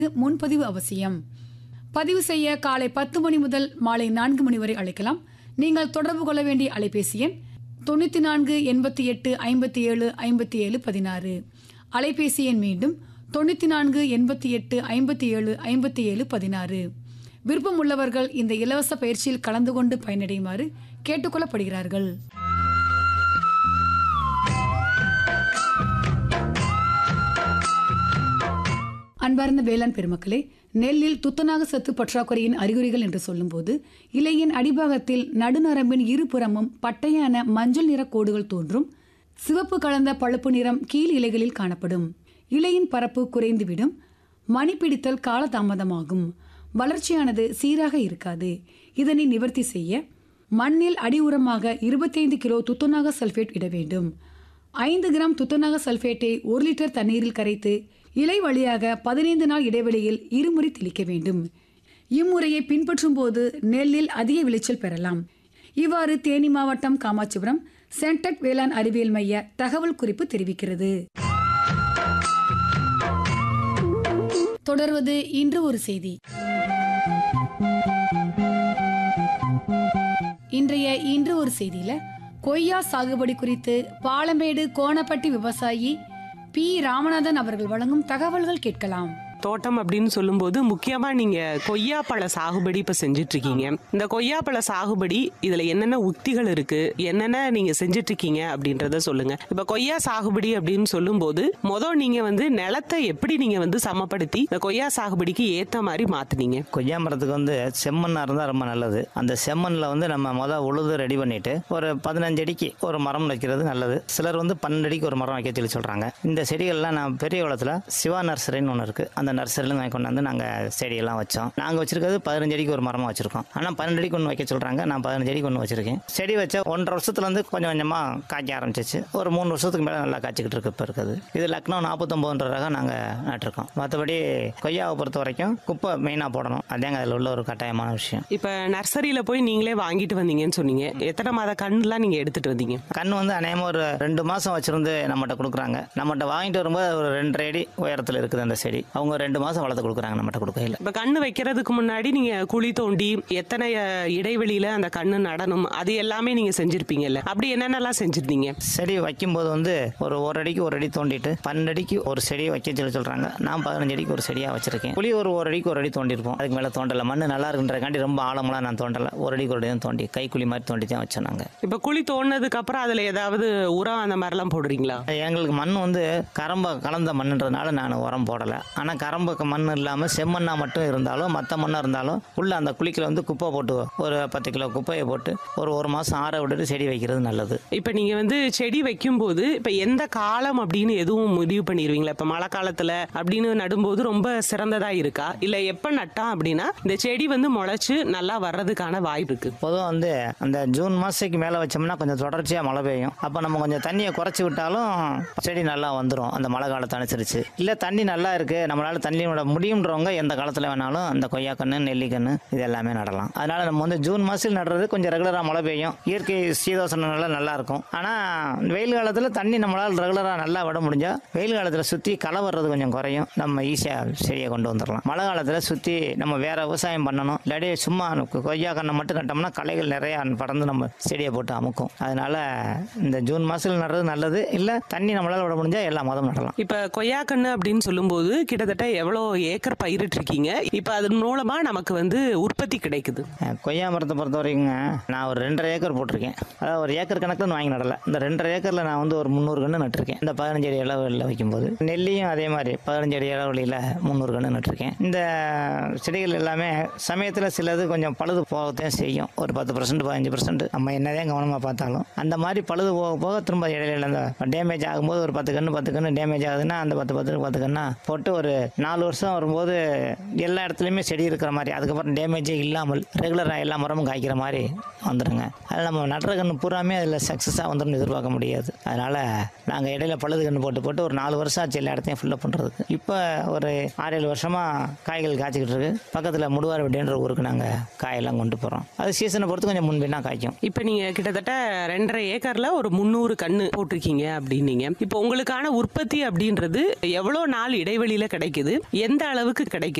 முன்பதிவு அவசியம் பதிவு செய்ய காலை பத்து மணி முதல் மாலை நான்கு மணி வரை அழைக்கலாம் நீங்கள் தொடர்பு கொள்ள வேண்டிய அலைபேசி எண் தொண்ணூற்றி நான்கு எண்பத்தி எட்டு ஐம்பத்தி ஏழு ஐம்பத்தி ஏழு பதினாறு அலைபேசி எண் மீண்டும் தொண்ணூற்றி நான்கு எண்பத்தி எட்டு ஐம்பத்தி ஏழு ஐம்பத்தி ஏழு பதினாறு விருப்பம் உள்ளவர்கள் இந்த இலவச பயிற்சியில் கலந்து கொண்டு பயனடையுமாறு கேட்டுக்கொள்ளப்படுகிறார்கள் அன்பார்ந்த வேளாண் பெருமக்களே நெல்லில் துத்தநாக சத்து பற்றாக்குறையின் அறிகுறிகள் என்று சொல்லும்போது இலையின் அடிபாகத்தில் நடுநரம்பின் இருபுறமும் பட்டையான மஞ்சள் நிற கோடுகள் தோன்றும் சிவப்பு கலந்த பழுப்பு நிறம் கீழ் இலைகளில் காணப்படும் இலையின் பரப்பு குறைந்துவிடும் மணி பிடித்தல் காலதாமதமாகும் வளர்ச்சியானது சீராக இருக்காது இதனை நிவர்த்தி செய்ய மண்ணில் அடி உரமாக இருபத்தைந்து கிலோ துத்தநாக சல்பேட் இட வேண்டும் ஐந்து கிராம் துத்தநாக சல்பேட்டை ஒரு லிட்டர் தண்ணீரில் கரைத்து இலை வழியாக பதினைந்து நாள் இடைவெளியில் இருமுறை தெளிக்க வேண்டும் இம்முறையை பின்பற்றும் போது நெல்லில் அதிக விளைச்சல் பெறலாம் இவ்வாறு தேனி மாவட்டம் காமாட்சிபுரம் சென்டெக் வேளாண் அறிவியல் மைய தகவல் குறிப்பு தெரிவிக்கிறது தொடர்வது இன்று ஒரு செய்தி இன்றைய இன்று ஒரு செய்தியில கொய்யா சாகுபடி குறித்து பாலமேடு கோணப்பட்டி விவசாயி பி ராமநாதன் அவர்கள் வழங்கும் தகவல்கள் கேட்கலாம் தோட்டம் அப்படின்னு சொல்லும்போது முக்கியமா நீங்க கொய்யாப்பழ சாகுபடி இப்ப செஞ்சுட்டு இருக்கீங்க இந்த கொய்யாப்பழ சாகுபடி இதுல என்னென்ன உக்திகள் இருக்கு என்னென்ன நீங்க செஞ்சுட்டு இருக்கீங்க அப்படின்றத சொல்லுங்க இப்ப கொய்யா சாகுபடி அப்படின்னு சொல்லும்போது மொதல் நீங்க வந்து நிலத்தை எப்படி நீங்க வந்து சமப்படுத்தி இந்த கொய்யா சாகுபடிக்கு ஏத்த மாதிரி மாத்துனீங்க கொய்யா மரத்துக்கு வந்து செம்மண்ணாக இருந்தால் ரொம்ப நல்லது அந்த செம்மண்ணில் வந்து நம்ம மொதல் உழுது ரெடி பண்ணிட்டு ஒரு பதினஞ்சு அடிக்கு ஒரு மரம் வைக்கிறது நல்லது சிலர் வந்து பன்னெண்டு அடிக்கு ஒரு மரம் வைக்க சொல்லி சொல்கிறாங்க இந்த செடிகள்லாம் நான் பெரிய குளத்தில் சிவா நர்சரின்னு ஒன்று இருக்குது அந்த நர்சரியில் வாங்கி கொண்டாந்து நாங்கள் செடியெல்லாம் வச்சோம் நாங்கள் வச்சிருக்கிறது பதினஞ்சு அடிக்கு ஒரு மரமாக வச்சிருக்கோம் ஆனால் பன்னெண்டு அடிக்கு ஒன்று வைக்க சொல்கிறாங்க நான் பதினஞ்சு அடிக்கு ஒன்று வச்சிருக்கேன் செடி வச்ச ஒன்றரை வருஷத்துலேருந்து கொஞ்சம் கொஞ்சமாக காய்க்க ஆரம்பிச்சிச்சு ஒரு மூணு வருஷத்துக்கு மேலே நல்லா காய்ச்சிக்கிட்டு இருக்கு இப்போ இருக்குது இது லக்னோ நாற்பத்தொம்போன்ற ரகம் நாங்கள் நட்டிருக்கோம் மற்றபடி கொய்யாவை பொறுத்த வரைக்கும் குப்பை மெயினாக போடணும் அதாங்க அதில் உள்ள ஒரு கட்டாயமான விஷயம் இப்ப நர்சரியில போய் நீங்களே வாங்கிட்டு வந்தீங்கன்னு சொன்னீங்க எத்தனை மாத கண்ணுலாம் நீங்க எடுத்துட்டு வந்தீங்க கண் வந்து அநேகமாக ஒரு ரெண்டு மாதம் வச்சிருந்து நம்மகிட்ட கொடுக்குறாங்க நம்மகிட்ட வாங்கிட்டு வரும்போது ஒரு ரெண்டரை அடி உயரத்தில் இருக்குது அந்த செடி அவங்க ரெண்டு மாதம் வளர்த்து கொடுக்குறாங்க நம்மகிட்ட கொடுக்கையில் இப்ப கண்ணு வைக்கிறதுக்கு முன்னாடி நீங்க குழி தோண்டி எத்தனை அஹ், இடைவெளியில அந்த கண்ணு நடணும் அது எல்லாமே நீங்க செஞ்சிருப்பீங்கல்ல அப்படி என்னென்னலாம் செஞ்சிருந்தீங்க செடி வைக்கும்போது வந்து ஒரு ஒரு அடிக்கு ஒரு அடி தோண்டிட்டு பன்னெண்டு அடிக்கு ஒரு செடியை வைக்க சொல்லி சொல்கிறாங்க நான் பதினஞ்சு அடிக்கு ஒரு செடியாக வச்சிருக்கேன் புளி ஒரு ஒரு அடிக்கு ஒரு அடி தோண்டிருப்போம் அதுக்கு மேலே தோண்டலை மண் நல்லா இருக்குன்றக்காண்டி ரொம்ப ஆழமெல்லாம் நான் தோண்டலை ஒரு அடிக்கு ஒரு அடி தான் தோண்டி கைக்குழி மாதிரி தோண்டி தான் வச்சோம் நாங்கள் இப்ப குழி தோண்டினதுக்கு அப்புறம் அதுல ஏதாவது உரம் அந்த மாதிரிலாம் போடுறீங்களா எங்களுக்கு மண் வந்து கரம்பை கலந்த மண்ணுன்றதுனால நான் உரம் போடலை ஆனால் கரம்பு மண் இல்லாமல் செம்மண்ணா மட்டும் இருந்தாலும் மற்ற மண்ணாக இருந்தாலும் உள்ள அந்த குழிக்கில் வந்து குப்பை போட்டு ஒரு பத்து கிலோ குப்பையை போட்டு ஒரு ஒரு மாதம் ஆற விட்டுட்டு செடி வைக்கிறது நல்லது இப்ப நீங்க வந்து செடி வைக்கும்போது இப்ப எந்த காலம் அப்படின்னு எதுவும் முடிவு பண்ணிடுவீங்களா இப்ப மழை காலத்துல அப்படின்னு நடும்போது ரொம்ப சிறந்ததா இருக்கா இல்ல எப்ப நட்டா அப்படின்னா இந்த செடி வந்து முளைச்சு நல்லா வர்றதுக்கான வாய்ப்பு இருக்கு பொதுவாக வந்து அந்த ஜூன் மாதத்துக்கு மேலே வச்சோம்னா கொஞ்சம் தொடர்ச்சியாக மழை பெய்யும் அப்போ நம்ம கொஞ்சம் தண்ணியை குறைச்சி விட்டாலும் செடி நல்லா வந்துடும் அந்த மழை காலத்தை அனுசரித்து இல்லை தண்ணி நல்லா இருக்குது நம்மளால் தண்ணி விட முடியுன்றவங்க எந்த காலத்தில் வேணாலும் அந்த கொய்யாக்கன்று நெல்லிக்கன்று இது எல்லாமே நடலாம் அதனால் நம்ம வந்து ஜூன் மாதத்தில் நடுறது கொஞ்சம் ரெகுலராக மழை பெய்யும் இயற்கை சீதோசன நிலை நல்லா இருக்கும் ஆனால் வெயில் காலத்தில் தண்ணி நம்மளால் ரெகுலராக நல்லா விட முடிஞ்சால் வெயில் காலத்தில் சுற்றி களை வர்றது கொஞ்சம் குறையும் நம்ம ஈஸியாக செடியை கொண்டு வந்துடலாம் மழை காலத்தில் சுற்றி நம்ம வேற விவசாயம் பண்ணணும் இல்லாட்டி சும்மா கொய்யா கண்ணை மட்டும் நட்டோம்னா களைகள் நிறையா பறந்து நம்ம செடியை போட்டு அமுக்கும் அதனால இந்த ஜூன் மாதத்தில் நடுறது நல்லது இல்லை தண்ணி நம்மளால் விட முடிஞ்சால் எல்லா மாதம் நடலாம் இப்ப கொய்யாக்கண்ணு அப்படின்னு சொல்லும்போது கிட்டத்தட்ட எவ்வளவு ஏக்கர் பயிரிட்டு இருக்கீங்க இப்ப அதன் மூலமா நமக்கு வந்து உற்பத்தி கிடைக்குது அஹ் கொய்யா மரத்தை பொறுத்த வரைக்குங்க நான் ஒரு ரெண்டரை ஏக்கர் போட்டிருக்கேன் அதாவது ஒரு ஏக்கர் கணக்கில் வாங்கி நடல இந்த ரெண்டரை ஏக்கரில் நான் வந்து ஒரு முந்நூறு கன்று நட்டிருக்கேன் இந்த பதினஞ்சு அடி இளவெளியில் வைக்கும்போது நெல்லியும் அதே மாதிரி பதினஞ்சு அடி இளவெளியில் முந்நூறு கன்று நட்டிருக்கேன் இந்த செடிகள் எல்லாமே சமயத்தில் சிலது கொஞ்சம் பழுது போகத்தான் செய்யும் ஒரு பத்து பர்சன்ட் பதினஞ்சு பர்சன்ட் நம்ம என்னதான் கவனமாக பார்த்தாலும் அந்த மாதிரி பழுது போக போக திரும்ப இடையில அந்த டேமேஜ் ஆகும்போது ஒரு பத்து கன்று பத்து கன்று டேமேஜ் ஆகுதுன்னா அந்த பத்து பத்து பத்து கன்னா போட்டு ஒரு நாலு வருஷம் வரும்போது எல்லா இடத்துலையுமே செடி இருக்கிற மாதிரி அதுக்கப்புறம் டேமேஜே இல்லாமல் ரெகுலராக எல்லா மரமும் காய்க்கிற மாதிரி வந்துடுங்க அதில் நம்ம நடுற கன்று பூராமே அதில் சக்ஸஸாக வந்துடும் எதிர்பார்க்க முடியாது அதனால் நாங்கள் இடையில பழுது கன்று போட்டு போட்டு ஒரு நாலு வருஷம் ஆச்சு எல்லா இடத்தையும் ஃபில்லப் பண்ணுறதுக்கு இப்போ ஒரு ஆறு ஏழு வருஷமாக காய்கள் காய்ச்சிக்கிட்டு இருக்கு பக்கத்தில் முடுவார் வெட்டின்ற ஊருக்கு நாங்கள் காயெல்லாம் கொண்டு போகிறோம் அது சீசனை பொறுத்து கொஞ்சம் முன்பின்னா காய்க்கும் இப்ப நீங்க கிட்டத்தட்ட ரெண்டரை ஏக்கர்ல ஒரு முந்நூறு கண்ணு போட்டிருக்கீங்க அப்படின்னீங்க இப்போ உங்களுக்கான உற்பத்தி அப்படின்றது எவ்வளவு நாள் இடைவெளியில கிடைக்குது கிடைக்குது எந்த அளவுக்கு கிடைக்குது